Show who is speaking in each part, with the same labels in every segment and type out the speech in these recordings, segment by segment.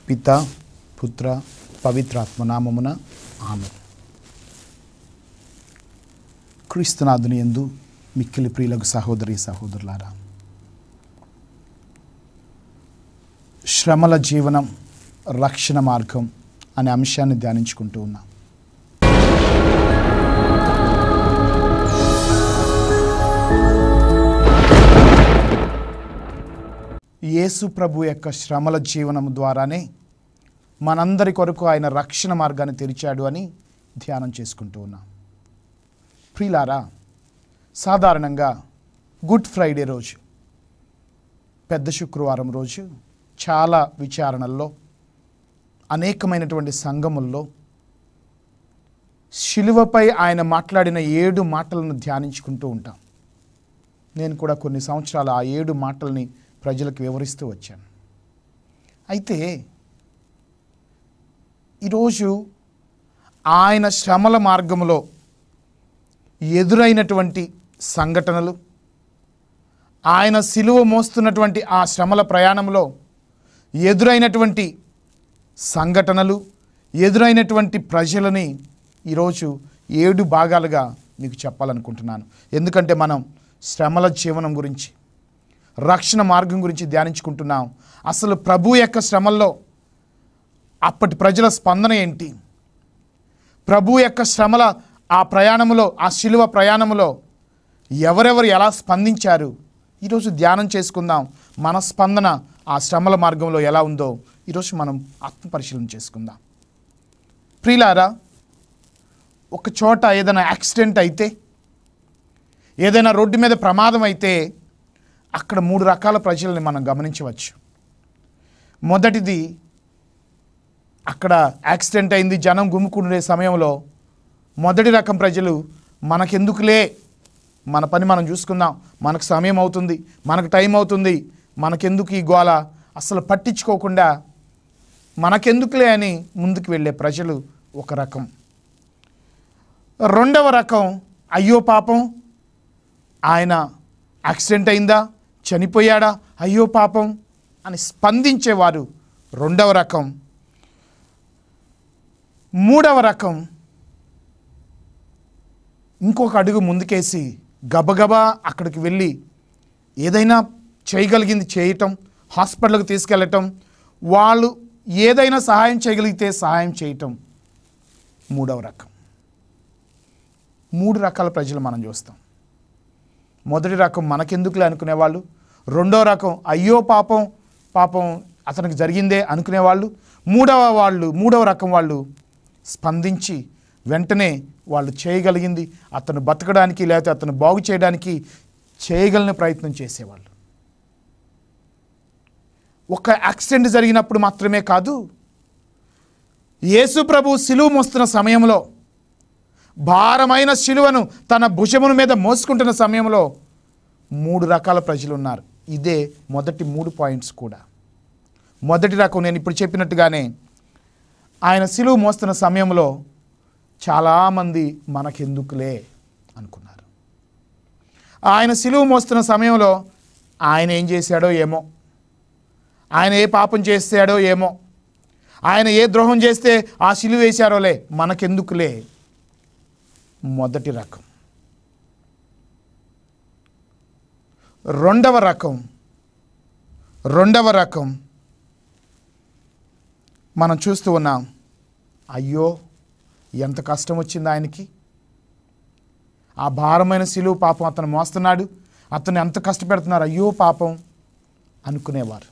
Speaker 1: పిత పుత్ర పవిత్రాత్మ నామమున ఆమె క్రీస్తునాథుని ఎందు మిక్కిలి ప్రియులకు సహోదరి సహోదరులారా శ్రమల జీవనం రక్షణ మార్గం అనే అంశాన్ని ధ్యానించుకుంటూ ఉన్నాం యేసు ప్రభు యొక్క శ్రమల జీవనం ద్వారానే మనందరి కొరకు ఆయన రక్షణ మార్గాన్ని తెరిచాడు అని ధ్యానం చేసుకుంటూ ఉన్నాం ప్రియులారా సాధారణంగా గుడ్ ఫ్రైడే రోజు పెద్ద శుక్రవారం రోజు చాలా విచారణల్లో అనేకమైనటువంటి సంఘముల్లో శిలువపై ఆయన మాట్లాడిన ఏడు మాటలను ధ్యానించుకుంటూ ఉంటాం నేను కూడా కొన్ని సంవత్సరాలు ఆ ఏడు మాటల్ని ప్రజలకు వివరిస్తూ వచ్చాను అయితే ఈరోజు ఆయన శ్రమల మార్గంలో ఎదురైనటువంటి సంఘటనలు ఆయన సిలువ మోస్తున్నటువంటి ఆ శ్రమల ప్రయాణంలో ఎదురైనటువంటి సంఘటనలు ఎదురైనటువంటి ప్రజలని ఈరోజు ఏడు భాగాలుగా మీకు చెప్పాలనుకుంటున్నాను ఎందుకంటే మనం శ్రమల జీవనం గురించి రక్షణ మార్గం గురించి ధ్యానించుకుంటున్నాం అసలు ప్రభు యొక్క శ్రమల్లో అప్పటి ప్రజల స్పందన ఏంటి ప్రభు యొక్క శ్రమల ఆ ప్రయాణంలో ఆ శిలువ ప్రయాణంలో ఎవరెవరు ఎలా స్పందించారు ఈరోజు ధ్యానం చేసుకుందాం మన స్పందన ఆ శ్రమల మార్గంలో ఎలా ఉందో ఈరోజు మనం ఆత్మపరిశీలన చేసుకుందాం ప్రియులారా ఒక చోట ఏదైనా యాక్సిడెంట్ అయితే ఏదైనా రోడ్డు మీద ప్రమాదం అయితే అక్కడ మూడు రకాల ప్రజల్ని మనం గమనించవచ్చు మొదటిది అక్కడ యాక్సిడెంట్ అయింది జనం గుమ్ముకునే సమయంలో మొదటి రకం ప్రజలు మనకెందుకులే మన పని మనం చూసుకుందాం మనకు సమయం అవుతుంది మనకు టైం అవుతుంది మనకెందుకు ఈ గోల అసలు పట్టించుకోకుండా మనకెందుకులే అని ముందుకు వెళ్ళే ప్రజలు ఒక రకం రెండవ రకం అయ్యో పాపం ఆయన యాక్సిడెంట్ అయిందా చనిపోయాడా అయ్యో పాపం అని స్పందించేవారు రెండవ రకం మూడవ రకం ఇంకొక అడుగు ముందుకేసి గబగబా అక్కడికి వెళ్ళి ఏదైనా చేయగలిగింది చేయటం హాస్పిటల్కి తీసుకెళ్ళటం వాళ్ళు ఏదైనా సహాయం చేయగలిగితే సహాయం చేయటం మూడవ రకం మూడు రకాల ప్రజలు మనం చూస్తాం మొదటి రకం మనకెందుకులే అనుకునేవాళ్ళు రెండో రకం అయ్యో పాపం పాపం అతనికి జరిగిందే అనుకునేవాళ్ళు మూడవ వాళ్ళు మూడవ రకం వాళ్ళు స్పందించి వెంటనే వాళ్ళు చేయగలిగింది అతను బతకడానికి లేకపోతే అతను బాగు చేయడానికి చేయగలిగిన ప్రయత్నం చేసేవాళ్ళు ఒక యాక్సిడెంట్ జరిగినప్పుడు మాత్రమే కాదు యేసు ప్రభు సిలువ మోస్తున్న సమయంలో భారమైన శిలువను తన భుజముల మీద మోసుకుంటున్న సమయంలో మూడు రకాల ప్రజలు ఉన్నారు ఇదే మొదటి మూడు పాయింట్స్ కూడా మొదటి రకం నేను ఇప్పుడు చెప్పినట్టుగానే ఆయన సిలువ మోస్తున్న సమయంలో చాలామంది మనకెందుకులే అనుకున్నారు ఆయన సిలువ మోస్తున్న సమయంలో ఆయన ఏం చేశాడో ఏమో ఆయన ఏ పాపం చేశాడో ఏమో ఆయన ఏ ద్రోహం చేస్తే ఆ సిలువ వేశారోలే మనకెందుకులే మొదటి రకం రెండవ రకం రెండవ రకం మనం చూస్తూ ఉన్నాం అయ్యో ఎంత కష్టం వచ్చింది ఆయనకి ఆ భారమైన సిలువు పాపం అతను మోస్తున్నాడు అతను ఎంత కష్టపెడుతున్నారు అయ్యో పాపం అనుకునేవారు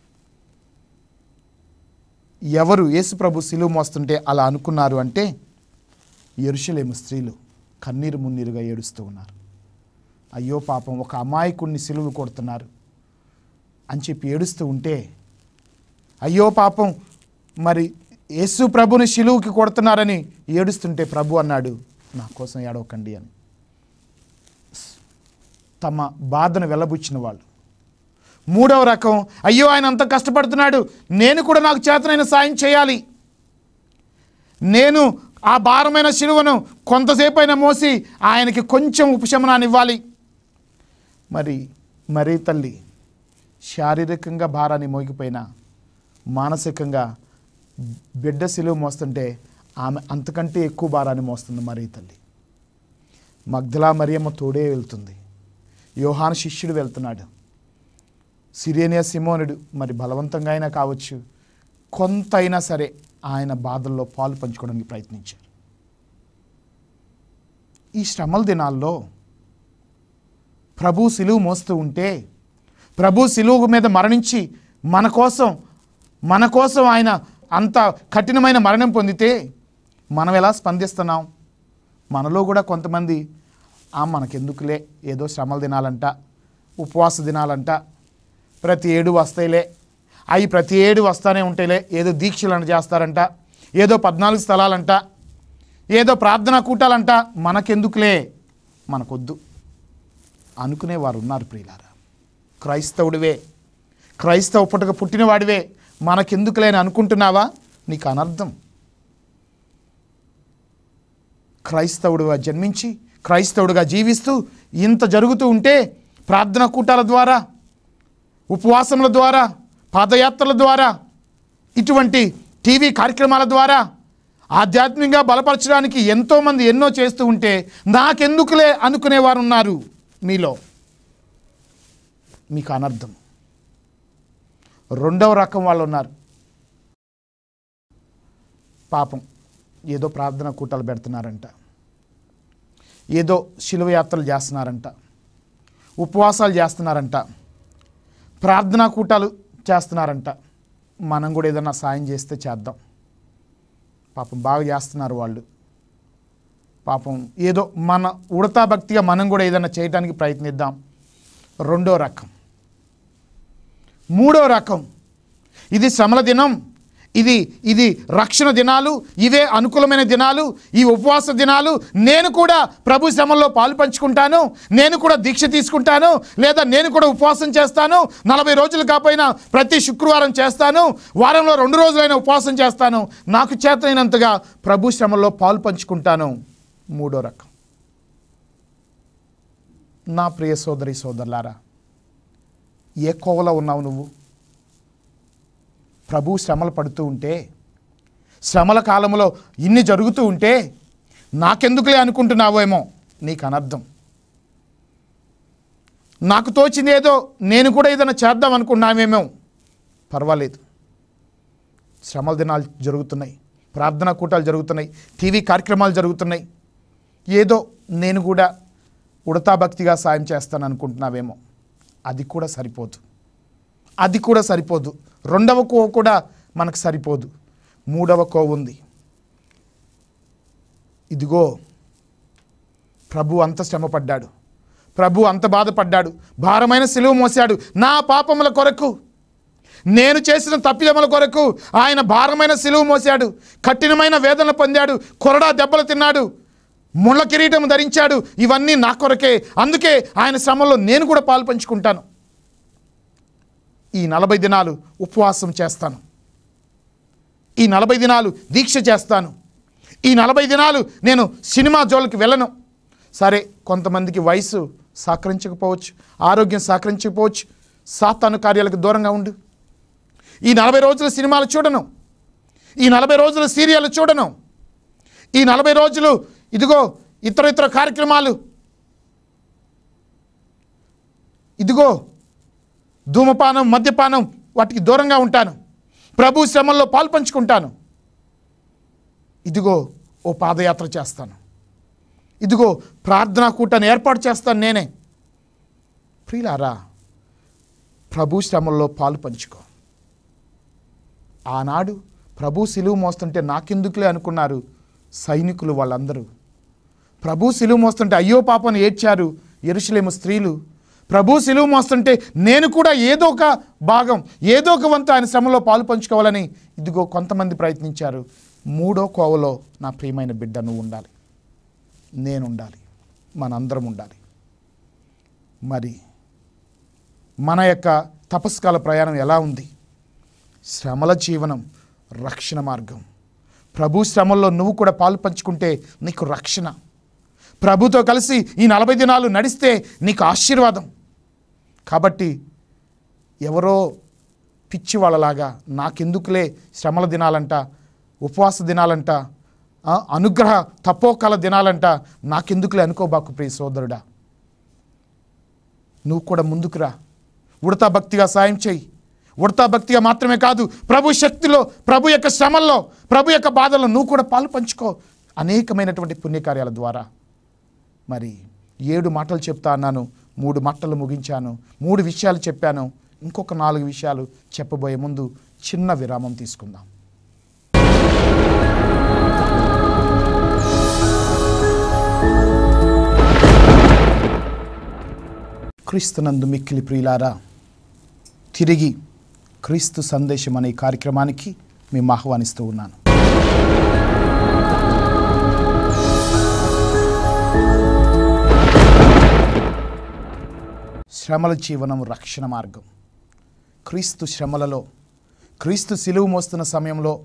Speaker 1: ఎవరు యేసుప్రభు సిలువు మోస్తుంటే అలా అనుకున్నారు అంటే ఎరుషలేము స్త్రీలు కన్నీరు మున్నీరుగా ఏడుస్తూ ఉన్నారు అయ్యో పాపం ఒక అమాయకుడిని సిలువు కొడుతున్నారు అని చెప్పి ఏడుస్తూ ఉంటే అయ్యో పాపం మరి యేసు ప్రభుని శిలువుకి కొడుతున్నారని ఏడుస్తుంటే ప్రభు అన్నాడు నా కోసం ఏడవకండి అని తమ బాధను వెళ్ళబుచ్చిన వాళ్ళు మూడవ రకం అయ్యో ఆయన అంత కష్టపడుతున్నాడు నేను కూడా నాకు చేతనైన సాయం చేయాలి నేను ఆ భారమైన శిలువను కొంతసేపు అయినా మోసి ఆయనకి కొంచెం ఉపశమనాన్ని ఇవ్వాలి మరి మరీ తల్లి శారీరకంగా భారాన్ని మోగిపోయినా మానసికంగా బిడ్డ సిలువ మోస్తుంటే ఆమె అంతకంటే ఎక్కువ భారాన్ని మోస్తుంది మరి తల్లి మగ్ధలా మరియమ్మ తోడే వెళ్తుంది యోహాను శిష్యుడు వెళ్తున్నాడు సిరేనియా సిమోనుడు మరి బలవంతంగా అయినా కావచ్చు కొంత అయినా సరే ఆయన బాధల్లో పాలు పంచుకోవడానికి ప్రయత్నించారు ఈ శ్రమల దినాల్లో ప్రభు సిలువు మోస్తూ ఉంటే ప్రభు సిలువు మీద మరణించి మన కోసం మన కోసం ఆయన అంత కఠినమైన మరణం పొందితే మనం ఎలా స్పందిస్తున్నాం మనలో కూడా కొంతమంది ఆ మనకెందుకులే ఏదో శ్రమల దినాలంట ఉపవాస దినాలంట ప్రతి ఏడు వస్తాయిలే అవి ప్రతి ఏడు వస్తానే ఉంటాయిలే ఏదో దీక్షలను చేస్తారంట ఏదో పద్నాలుగు స్థలాలంట ఏదో ప్రార్థనా కూటాలంట మనకెందుకులే మనకొద్దు అనుకునే వారు ఉన్నారు ప్రియులారా క్రైస్తవుడివే క్రైస్తవ పుట్టక పుట్టినవాడివే మనకెందుకులే అని అనుకుంటున్నావా నీకు అనర్థం క్రైస్తవుడుగా జన్మించి క్రైస్తవుడుగా జీవిస్తూ ఇంత జరుగుతూ ఉంటే ప్రార్థనా కూటాల ద్వారా ఉపవాసముల ద్వారా పాదయాత్రల ద్వారా ఇటువంటి టీవీ కార్యక్రమాల ద్వారా ఆధ్యాత్మికంగా బలపరచడానికి ఎంతోమంది ఎన్నో చేస్తూ ఉంటే నాకెందుకులే అనుకునేవారు ఉన్నారు మీలో మీకు అనర్థం రెండవ రకం వాళ్ళు ఉన్నారు పాపం ఏదో ప్రార్థన కూటాలు పెడుతున్నారంట ఏదో శిలువ యాత్రలు చేస్తున్నారంట ఉపవాసాలు చేస్తున్నారంట ప్రార్థనా కూటాలు చేస్తున్నారంట మనం కూడా ఏదైనా సాయం చేస్తే చేద్దాం పాపం బాగా చేస్తున్నారు వాళ్ళు పాపం ఏదో మన ఉడతా భక్తిగా మనం కూడా ఏదైనా చేయడానికి ప్రయత్నిద్దాం రెండో రకం మూడో రకం ఇది శ్రమల దినం ఇది ఇది రక్షణ దినాలు ఇవే అనుకూలమైన దినాలు ఈ ఉపవాస దినాలు నేను కూడా ప్రభు శ్రమల్లో పాలు పంచుకుంటాను నేను కూడా దీక్ష తీసుకుంటాను లేదా నేను కూడా ఉపవాసం చేస్తాను నలభై రోజులు కాకపోయినా ప్రతి శుక్రవారం చేస్తాను వారంలో రెండు రోజులైనా ఉపవాసం చేస్తాను నాకు చేతనైనంతగా ప్రభు శ్రమల్లో పాలు పంచుకుంటాను మూడో రకం నా ప్రియ సోదరి సోదరులారా ఏ కోవలో ఉన్నావు నువ్వు ప్రభు శ్రమలు పడుతూ ఉంటే శ్రమల కాలంలో ఇన్ని జరుగుతూ ఉంటే నాకెందుకులే అనుకుంటున్నావేమో నీకు అనర్థం నాకు తోచింది ఏదో నేను కూడా ఏదైనా చేద్దాం అనుకున్నామేమో పర్వాలేదు శ్రమల దినాలు జరుగుతున్నాయి ప్రార్థనా కూటాలు జరుగుతున్నాయి టీవీ కార్యక్రమాలు జరుగుతున్నాయి ఏదో నేను కూడా ఉడతా భక్తిగా సాయం చేస్తాను అనుకుంటున్నావేమో అది కూడా సరిపోదు అది కూడా సరిపోదు రెండవ కోవ కూడా మనకు సరిపోదు మూడవ కోవ ఉంది ఇదిగో ప్రభు అంత శ్రమపడ్డాడు ప్రభు అంత బాధపడ్డాడు భారమైన సిలువ మోసాడు నా పాపముల కొరకు నేను చేసిన తప్పిదముల కొరకు ఆయన భారమైన సిలువ మోసాడు కఠినమైన వేదన పొందాడు కొరడా దెబ్బలు తిన్నాడు ముళ్ళ కిరీటం ధరించాడు ఇవన్నీ నా కొరకే అందుకే ఆయన శ్రమలో నేను కూడా పాలు పంచుకుంటాను ఈ నలభై దినాలు ఉపవాసం చేస్తాను ఈ నలభై దినాలు దీక్ష చేస్తాను ఈ నలభై దినాలు నేను సినిమా జోలికి వెళ్ళను సరే కొంతమందికి వయసు సహకరించకపోవచ్చు ఆరోగ్యం సహకరించకపోవచ్చు సాతాను కార్యాలకు దూరంగా ఉండు ఈ నలభై రోజుల సినిమాలు చూడను ఈ నలభై రోజుల సీరియల్ చూడను ఈ నలభై రోజులు ఇదిగో ఇతర ఇతర కార్యక్రమాలు ఇదిగో ధూమపానం మద్యపానం వాటికి దూరంగా ఉంటాను ప్రభు శ్రమల్లో పాల్పంచుకుంటాను ఇదిగో ఓ పాదయాత్ర చేస్తాను ఇదిగో ప్రార్థనా కూటాన్ని ఏర్పాటు చేస్తాను నేనే ప్రియులారా ప్రభు శ్రమల్లో పాలు పంచుకో ఆనాడు ప్రభు సిలువు మోస్తుంటే నాకెందుకులే అనుకున్నారు సైనికులు వాళ్ళందరూ ప్రభు సిలువు మోస్తుంటే అయ్యో పాపని ఏడ్చారు ఎరుషలేము స్త్రీలు ప్రభు సిలువు మోస్తుంటే నేను కూడా ఏదో ఒక భాగం ఏదో ఒక వంతు ఆయన శ్రమలో పాలు పంచుకోవాలని ఇదిగో కొంతమంది ప్రయత్నించారు మూడో కోవలో నా ప్రియమైన బిడ్డ నువ్వు ఉండాలి నేను ఉండాలి మనందరం ఉండాలి మరి మన యొక్క తపస్కాల ప్రయాణం ఎలా ఉంది శ్రమల జీవనం రక్షణ మార్గం ప్రభు శ్రమల్లో నువ్వు కూడా పాలు పంచుకుంటే నీకు రక్షణ ప్రభుతో కలిసి ఈ నలభై దినాలు నడిస్తే నీకు ఆశీర్వాదం కాబట్టి ఎవరో పిచ్చి వాళ్ళలాగా నాకెందుకులే శ్రమల దినాలంట ఉపవాస దినాలంట ఆ, అనుగ్రహ తపోకాల దినాలంట నాకెందుకులే అనుకోబాకు ప్రియ సోదరుడా నువ్వు కూడా ముందుకురా ఉడతా భక్తిగా సాయం చేయి ఉడతా భక్తిగా మాత్రమే కాదు ప్రభు శక్తిలో ప్రభు యొక్క శ్రమల్లో ప్రభు యొక్క బాధల్లో నువ్వు కూడా పాలు పంచుకో అనేకమైనటువంటి పుణ్యకార్యాల ద్వారా మరి ఏడు మాటలు చెప్తా అన్నాను మూడు మాటలు ముగించాను మూడు విషయాలు చెప్పాను ఇంకొక నాలుగు విషయాలు చెప్పబోయే ముందు చిన్న విరామం తీసుకుందాం క్రీస్తునందు మిక్కిలి ప్రియులారా తిరిగి క్రీస్తు సందేశం అనే ఈ కార్యక్రమానికి మేము ఆహ్వానిస్తూ ఉన్నాను శ్రమల జీవనం రక్షణ మార్గం క్రీస్తు శ్రమలలో క్రీస్తు సిలువు మోస్తున్న సమయంలో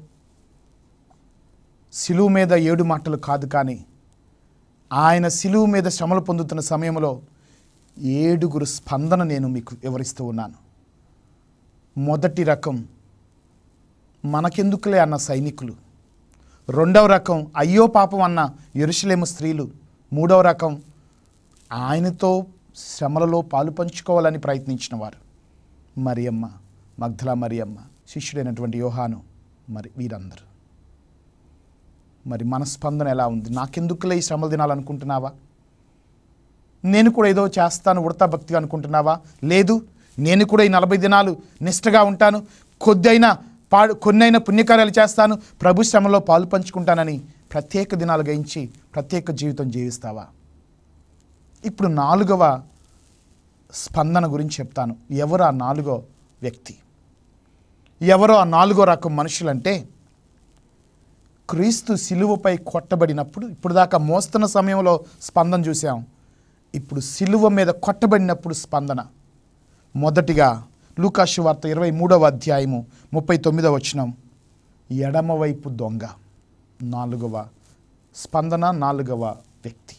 Speaker 1: సిలువు మీద ఏడు మాటలు కాదు కానీ ఆయన సిలువు మీద శ్రమలు పొందుతున్న సమయంలో ఏడుగురు స్పందన నేను మీకు వివరిస్తూ ఉన్నాను మొదటి రకం మనకెందుకులే అన్న సైనికులు రెండవ రకం అయ్యో పాపం అన్న ఎరుషలేము స్త్రీలు మూడవ రకం ఆయనతో శ్రమలలో పాలు పంచుకోవాలని ప్రయత్నించిన వారు మరియమ్మ మగ్ధల మరియమ్మ శిష్యుడైనటువంటి యోహాను మరి వీరందరూ మరి మన స్పందన ఎలా ఉంది నాకెందుకులే ఈ శ్రమలు తినాలనుకుంటున్నావా నేను కూడా ఏదో చేస్తాను ఉడతా భక్తిగా అనుకుంటున్నావా లేదు నేను కూడా ఈ నలభై దినాలు నిష్టగా ఉంటాను కొద్దైనా పాడు కొన్నైనా పుణ్యకార్యాలు చేస్తాను ప్రభు శ్రమలో పాలు పంచుకుంటానని ప్రత్యేక దినాలు గయించి ప్రత్యేక జీవితం జీవిస్తావా ఇప్పుడు నాలుగవ స్పందన గురించి చెప్తాను ఎవరు ఆ నాలుగో వ్యక్తి ఎవరో ఆ నాలుగో రకం మనుషులంటే క్రీస్తు సిలువపై కొట్టబడినప్పుడు ఇప్పుడు దాకా మోస్తున్న సమయంలో స్పందన చూసాం ఇప్పుడు సిలువ మీద కొట్టబడినప్పుడు స్పందన మొదటిగా లూకాసు వార్త ఇరవై మూడవ అధ్యాయము ముప్పై తొమ్మిదవ వచనం ఎడమవైపు దొంగ నాలుగవ స్పందన నాలుగవ వ్యక్తి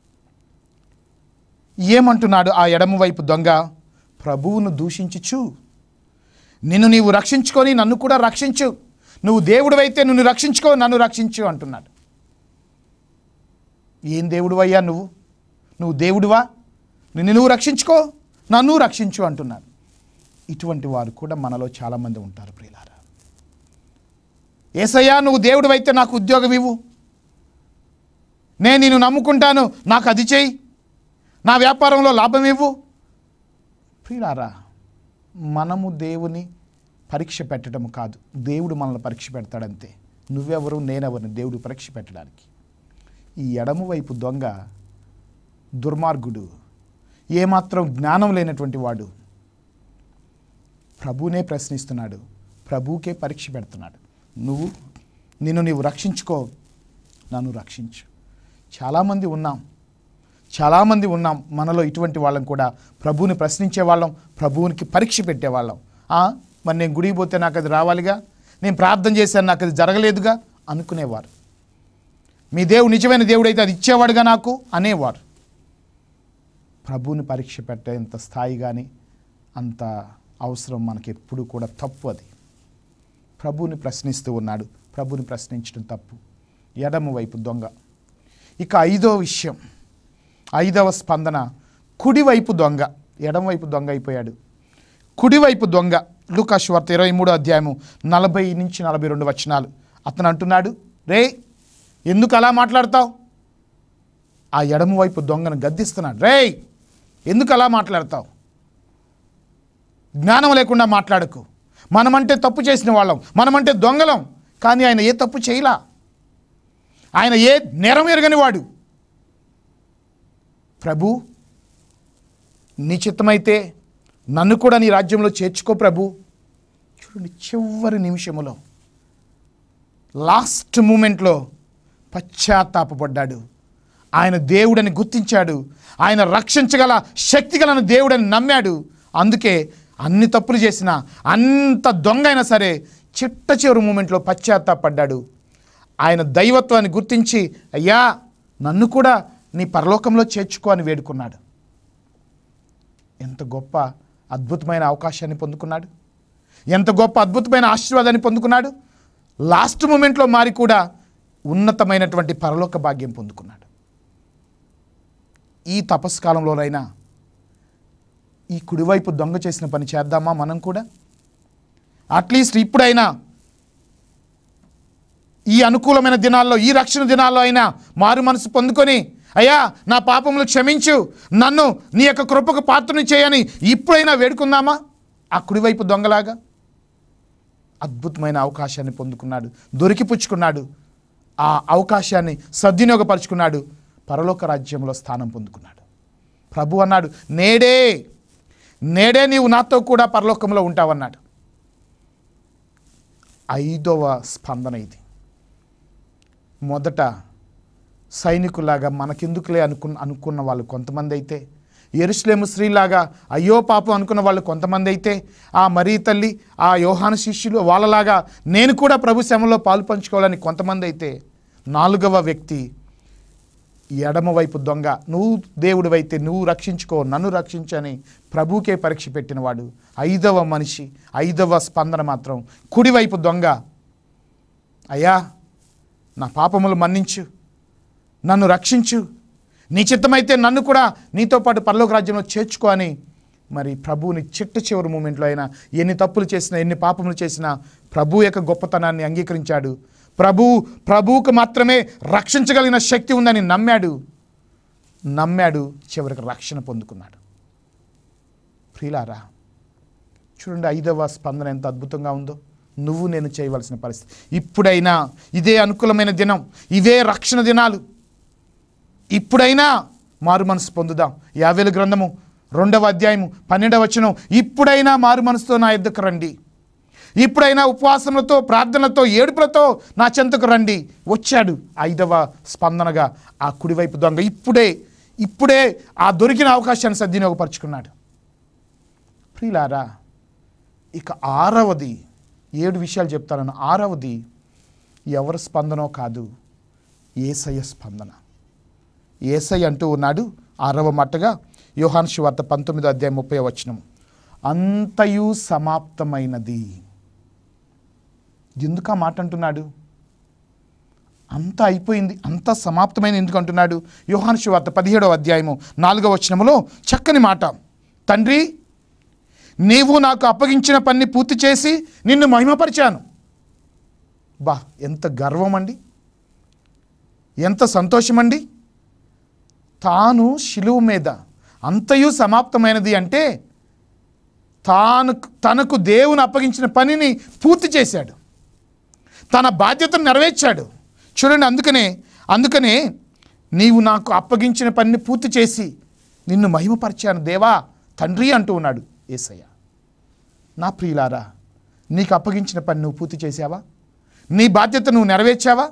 Speaker 1: ఏమంటున్నాడు ఆ ఎడమవైపు దొంగ ప్రభువును దూషించుచు నిన్ను నీవు రక్షించుకొని నన్ను కూడా రక్షించు నువ్వు దేవుడివైతే నిన్ను రక్షించుకో నన్ను రక్షించు అంటున్నాడు ఏం దేవుడివయ్యా నువ్వు నువ్వు దేవుడివా నిన్ను నువ్వు రక్షించుకో నన్ను రక్షించు అంటున్నాడు ఇటువంటి వారు కూడా మనలో చాలామంది ఉంటారు ప్రియులారా ఏసయ్యా నువ్వు దేవుడివైతే నాకు ఉద్యోగం ఇవ్వు నేను నిన్ను నమ్ముకుంటాను నాకు అది చేయి నా వ్యాపారంలో లాభం ఇవ్వు ప్రియులారా మనము దేవుని పరీక్ష పెట్టడం కాదు దేవుడు మనల్ని పరీక్ష పెడతాడంతే నువ్వెవరు నేనెవరిని దేవుడు పరీక్ష పెట్టడానికి ఈ ఎడమ వైపు దొంగ దుర్మార్గుడు ఏమాత్రం జ్ఞానం లేనటువంటి వాడు ప్రభువునే ప్రశ్నిస్తున్నాడు ప్రభువుకే పరీక్ష పెడుతున్నాడు నువ్వు నిన్ను నీవు రక్షించుకో నన్ను రక్షించు చాలామంది ఉన్నాం చాలామంది ఉన్నాం మనలో ఇటువంటి వాళ్ళం కూడా ప్రభువుని ప్రశ్నించే వాళ్ళం ప్రభువునికి పరీక్ష పెట్టేవాళ్ళం "ఆ, మరి నేను గుడికి పోతే నాకు అది రావాలిగా నేను ప్రార్థన చేశాను నాకు అది జరగలేదుగా అనుకునేవారు మీ దేవుడు నిజమైన దేవుడు అయితే అది ఇచ్చేవాడుగా నాకు అనేవారు ప్రభువుని పరీక్ష పెట్టేంత స్థాయి కానీ అంత అవసరం మనకి ఎప్పుడు కూడా తప్పు అది ప్రభువుని ప్రశ్నిస్తూ ఉన్నాడు ప్రభువుని ప్రశ్నించడం తప్పు ఎడమ వైపు దొంగ ఇక ఐదో విషయం ఐదవ స్పందన కుడివైపు దొంగ ఎడమవైపు దొంగ అయిపోయాడు కుడివైపు దొంగ లూకాసు వార్త ఇరవై మూడో అధ్యాయము నలభై నుంచి నలభై రెండు వచనాలు అతను అంటున్నాడు రే ఎందుకు అలా మాట్లాడతావు ఆ ఎడమవైపు దొంగను గద్దిస్తున్నాడు రే ఎందుకు అలా మాట్లాడతావు జ్ఞానం లేకుండా మాట్లాడకు మనమంటే తప్పు చేసిన వాళ్ళం మనమంటే దొంగలం కానీ ఆయన ఏ తప్పు చేయలా ఆయన ఏ నేరం ఎరగని వాడు ప్రభు నీ చిత్తమైతే నన్ను కూడా నీ రాజ్యంలో చేర్చుకో ప్రభు చూడండి చివరి నిమిషములో లాస్ట్ మూమెంట్లో పశ్చాత్తాపడ్డాడు ఆయన దేవుడని గుర్తించాడు ఆయన రక్షించగల శక్తి గల దేవుడని నమ్మాడు అందుకే అన్ని తప్పులు చేసిన అంత దొంగ అయినా సరే చిట్ట చివరి మూమెంట్లో పశ్చాత్తాపడ్డాడు ఆయన దైవత్వాన్ని గుర్తించి అయ్యా నన్ను కూడా నీ పరలోకంలో చేర్చుకో అని వేడుకున్నాడు ఎంత గొప్ప అద్భుతమైన అవకాశాన్ని పొందుకున్నాడు ఎంత గొప్ప అద్భుతమైన ఆశీర్వాదాన్ని పొందుకున్నాడు లాస్ట్ మూమెంట్లో మారి కూడా ఉన్నతమైనటువంటి పరలోక భాగ్యం పొందుకున్నాడు ఈ తపస్కాలంలోనైనా ఈ కుడివైపు దొంగ చేసిన పని చేద్దామా మనం కూడా అట్లీస్ట్ ఇప్పుడైనా ఈ అనుకూలమైన దినాల్లో ఈ రక్షణ దినాల్లో అయినా మారు మనసు పొందుకొని అయ్యా నా పాపములు క్షమించు నన్ను నీ యొక్క కృపకు పాత్రని చేయని ఇప్పుడైనా వేడుకుందామా ఆ కుడివైపు దొంగలాగా అద్భుతమైన అవకాశాన్ని పొందుకున్నాడు దొరికిపుచ్చుకున్నాడు ఆ అవకాశాన్ని సద్వినియోగపరుచుకున్నాడు పరలోక రాజ్యంలో స్థానం పొందుకున్నాడు ప్రభు అన్నాడు నేడే నేడే నీవు నాతో కూడా పరలోకంలో ఉంటావన్నాడు ఐదవ స్పందన ఇది మొదట సైనికులాగా మనకెందుకులే అనుకున్న అనుకున్న వాళ్ళు కొంతమంది అయితే ఎరుసలేము స్త్రీలాగా అయ్యో పాపం అనుకున్న వాళ్ళు కొంతమంది అయితే ఆ మరీ తల్లి ఆ యోహాను శిష్యులు వాళ్ళలాగా నేను కూడా ప్రభు శ్రమలో పాలు పంచుకోవాలని కొంతమంది అయితే నాలుగవ వ్యక్తి ఎడమవైపు దొంగ నువ్వు దేవుడివైతే నువ్వు రక్షించుకో నన్ను రక్షించని ప్రభుకే పరీక్ష పెట్టినవాడు ఐదవ మనిషి ఐదవ స్పందన మాత్రం కుడివైపు దొంగ అయ్యా నా పాపములు మన్నించు నన్ను రక్షించు నీ చిత్తమైతే నన్ను కూడా నీతో పాటు పరలోక రాజ్యంలో చేర్చుకో అని మరి ప్రభువుని చిట్ట చివరి మూమెంట్లో అయినా ఎన్ని తప్పులు చేసినా ఎన్ని పాపములు చేసినా ప్రభు యొక్క గొప్పతనాన్ని అంగీకరించాడు ప్రభు ప్రభువుకు మాత్రమే రక్షించగలిగిన శక్తి ఉందని నమ్మాడు నమ్మాడు చివరికి రక్షణ పొందుకున్నాడు ప్రియులారా చూడండి ఐదవ స్పందన ఎంత అద్భుతంగా ఉందో నువ్వు నేను చేయవలసిన పరిస్థితి ఇప్పుడైనా ఇదే అనుకూలమైన దినం ఇవే రక్షణ దినాలు ఇప్పుడైనా మారు మనసు పొందుదాం యావేలు గ్రంథము రెండవ అధ్యాయము పన్నెండవ వచనం ఇప్పుడైనా మారు మనసుతో నా ఎద్దుకు రండి ఇప్పుడైనా ఉపవాసములతో ప్రార్థనలతో ఏడుపులతో నా చెంతకు రండి వచ్చాడు ఐదవ స్పందనగా ఆ కుడివైపు దొంగ ఇప్పుడే ఇప్పుడే ఆ దొరికిన అవకాశాన్ని సద్వినియోగపరుచుకున్నాడు ప్రియులారా ఇక ఆరవది ఏడు విషయాలు చెప్తాను ఆరవది ఎవరి స్పందనో కాదు ఏసయ్య స్పందన ఏసై అంటూ ఉన్నాడు ఆరవ మట్టగా యోహాన్ శివార్త పంతొమ్మిదో అధ్యాయం ముప్పై వచనం అంతయు సమాప్తమైనది ఎందుకు ఆ మాట అంటున్నాడు అంతా అయిపోయింది అంతా సమాప్తమైన ఎందుకు అంటున్నాడు యోహాన్ శివార్త పదిహేడవ అధ్యాయము నాలుగవ వచనములో చక్కని మాట తండ్రి నీవు నాకు అప్పగించిన పని పూర్తి చేసి నిన్ను మహిమపరిచాను బా ఎంత గర్వం అండి ఎంత సంతోషమండి తాను శిలువు మీద అంతయు సమాప్తమైనది అంటే తాను తనకు దేవుని అప్పగించిన పనిని పూర్తి చేశాడు తన బాధ్యతను నెరవేర్చాడు చూడండి అందుకనే అందుకనే నీవు నాకు అప్పగించిన పనిని పూర్తి చేసి నిన్ను మహిమపరిచాను దేవా తండ్రి అంటూ ఉన్నాడు ఏసయ్య నా ప్రియులారా నీకు అప్పగించిన పని నువ్వు పూర్తి చేసావా నీ బాధ్యత నువ్వు నెరవేర్చావా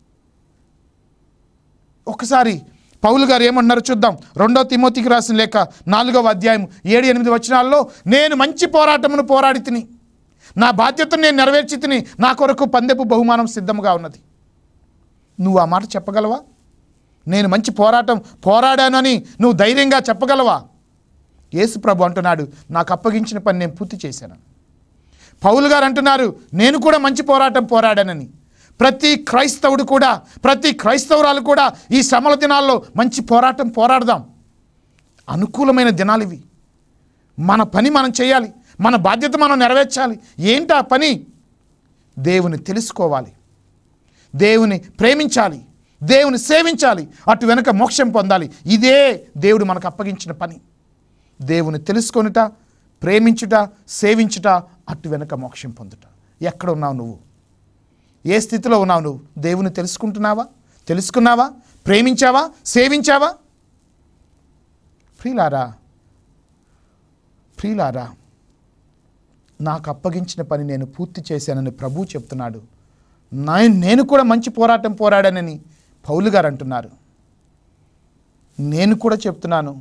Speaker 1: ఒకసారి పౌలు గారు ఏమన్నారో చూద్దాం రెండో తిమోతికి రాసిన లేక నాలుగవ అధ్యాయం ఏడు ఎనిమిది వచనాల్లో నేను మంచి పోరాటమును పోరాడి తిని నా బాధ్యతను నేను నెరవేర్చి తిని నా కొరకు పందెపు బహుమానం సిద్ధముగా ఉన్నది నువ్వు ఆ మాట చెప్పగలవా నేను మంచి పోరాటం పోరాడానని నువ్వు ధైర్యంగా చెప్పగలవా యేసు ప్రభు అంటున్నాడు నాకు అప్పగించిన పని నేను పూర్తి చేశాను పౌలు గారు అంటున్నారు నేను కూడా మంచి పోరాటం పోరాడానని ప్రతి క్రైస్తవుడు కూడా ప్రతి క్రైస్తవురాలు కూడా ఈ శ్రమల దినాల్లో మంచి పోరాటం పోరాడదాం అనుకూలమైన దినాలు ఇవి మన పని మనం చేయాలి మన బాధ్యత మనం నెరవేర్చాలి ఏంటి ఆ పని దేవుని తెలుసుకోవాలి దేవుని ప్రేమించాలి దేవుని సేవించాలి అటు వెనుక మోక్షం పొందాలి ఇదే దేవుడు మనకు అప్పగించిన పని దేవుని తెలుసుకొనుట ప్రేమించుట సేవించుట అటు వెనుక మోక్షం పొందుట ఎక్కడ ఉన్నావు నువ్వు ఏ స్థితిలో ఉన్నావు నువ్వు దేవుని తెలుసుకుంటున్నావా తెలుసుకున్నావా ప్రేమించావా సేవించావా ప్రియులారా ప్రియులారా నాకు అప్పగించిన పని నేను పూర్తి చేశానని ప్రభు చెప్తున్నాడు నా నేను కూడా మంచి పోరాటం పోరాడానని పౌలు గారు అంటున్నారు నేను కూడా చెప్తున్నాను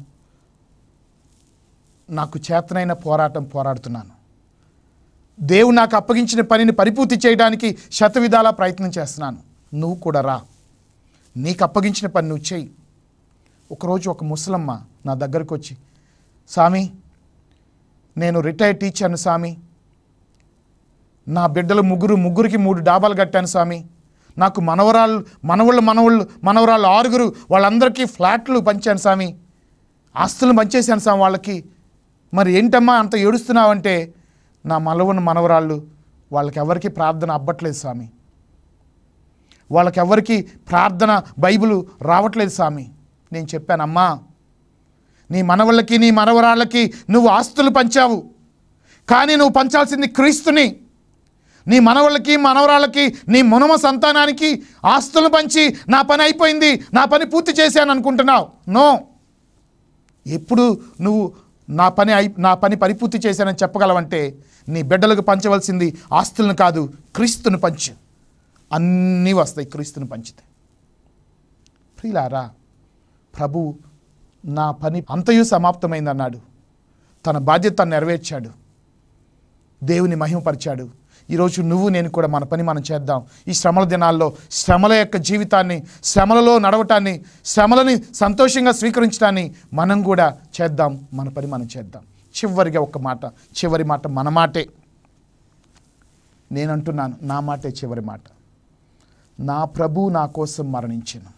Speaker 1: నాకు చేతనైన పోరాటం పోరాడుతున్నాను దేవుడు నాకు అప్పగించిన పనిని పరిపూర్తి చేయడానికి శతవిధాలా ప్రయత్నం చేస్తున్నాను నువ్వు కూడా రా నీకు అప్పగించిన పని నువ్వు చేయి ఒకరోజు ఒక ముసలమ్మ నా దగ్గరకు వచ్చి స్వామి నేను రిటైర్డ్ టీచర్ను స్వామి నా బిడ్డలు ముగ్గురు ముగ్గురికి మూడు డాబాలు కట్టాను స్వామి నాకు మనవరాళ్ళు మనవళ్ళు మనవళ్ళు మనవరాళ్ళు ఆరుగురు వాళ్ళందరికీ ఫ్లాట్లు పంచాను స్వామి ఆస్తులు పంచేశాను స్వామి వాళ్ళకి మరి ఏంటమ్మా అంత ఏడుస్తున్నావంటే నా మనవని మనవరాళ్ళు వాళ్ళకి ఎవరికి ప్రార్థన అవ్వట్లేదు స్వామి వాళ్ళకి ఎవరికి ప్రార్థన బైబిల్ రావట్లేదు స్వామి నేను చెప్పానమ్మా నీ మనవళ్ళకి నీ మనవరాళ్ళకి నువ్వు ఆస్తులు పంచావు కానీ నువ్వు పంచాల్సింది క్రీస్తుని నీ మనవళ్ళకి మనవరాళ్ళకి నీ మునమ సంతానానికి ఆస్తులు పంచి నా పని అయిపోయింది నా పని పూర్తి చేశాను అనుకుంటున్నావు నో ఎప్పుడు నువ్వు నా పని అయి నా పని పరిపూర్తి చేశానని చెప్పగలవంటే నీ బిడ్డలకు పంచవలసింది ఆస్తులను కాదు క్రీస్తుని పంచు అన్నీ వస్తాయి క్రీస్తుని పంచితే ప్రియులారా ప్రభు నా పని అంతయు సమాప్తమైందన్నాడు తన బాధ్యత తను నెరవేర్చాడు దేవుని మహిమపరిచాడు ఈరోజు నువ్వు నేను కూడా మన పని మనం చేద్దాం ఈ శ్రమల దినాల్లో శ్రమల యొక్క జీవితాన్ని శ్రమలలో నడవటాన్ని శ్రమలని సంతోషంగా స్వీకరించడాన్ని మనం కూడా చేద్దాం మన పని మనం చేద్దాం చివరిగా ఒక మాట చివరి మాట మన మాటే నేనంటున్నాను నా మాటే చివరి మాట నా ప్రభు నా కోసం మరణించను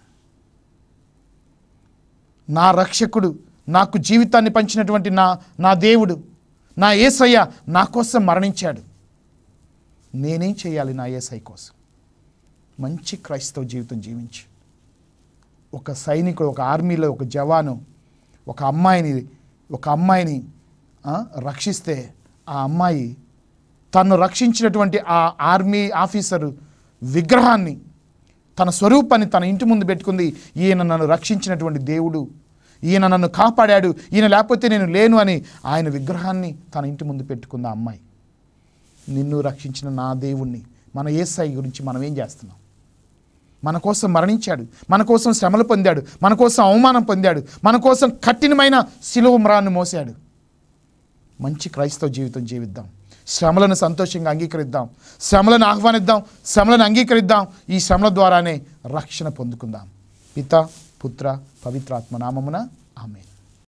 Speaker 1: నా రక్షకుడు నాకు జీవితాన్ని పంచినటువంటి నా నా దేవుడు నా ఏసయ్య నా కోసం మరణించాడు నేనేం చేయాలి నా ఏసై కోసం మంచి క్రైస్తవ జీవితం జీవించి ఒక సైనికుడు ఒక ఆర్మీలో ఒక జవాను ఒక అమ్మాయిని ఒక అమ్మాయిని ఆ, రక్షిస్తే ఆ అమ్మాయి తను రక్షించినటువంటి ఆ ఆర్మీ ఆఫీసరు విగ్రహాన్ని తన స్వరూపాన్ని తన ఇంటి ముందు పెట్టుకుంది ఈయన నన్ను రక్షించినటువంటి దేవుడు ఈయన నన్ను కాపాడాడు ఈయన లేకపోతే నేను లేను అని ఆయన విగ్రహాన్ని తన ఇంటి ముందు పెట్టుకుంది ఆ అమ్మాయి నిన్ను రక్షించిన నా దేవుణ్ణి మన ఏసై గురించి మనం ఏం చేస్తున్నాం మన కోసం మరణించాడు మన కోసం శ్రమలు పొందాడు మన కోసం అవమానం పొందాడు మన కోసం కఠినమైన శిలువ మ్రాన్ని మోసాడు మంచి క్రైస్తవ జీవితం జీవిద్దాం శ్రమలను సంతోషంగా అంగీకరిద్దాం శ్రమలను ఆహ్వానిద్దాం శ్రమలను అంగీకరిద్దాం ఈ శ్రమల ద్వారానే రక్షణ పొందుకుందాం పిత పుత్ర పవిత్రాత్మ నామమున ఆమె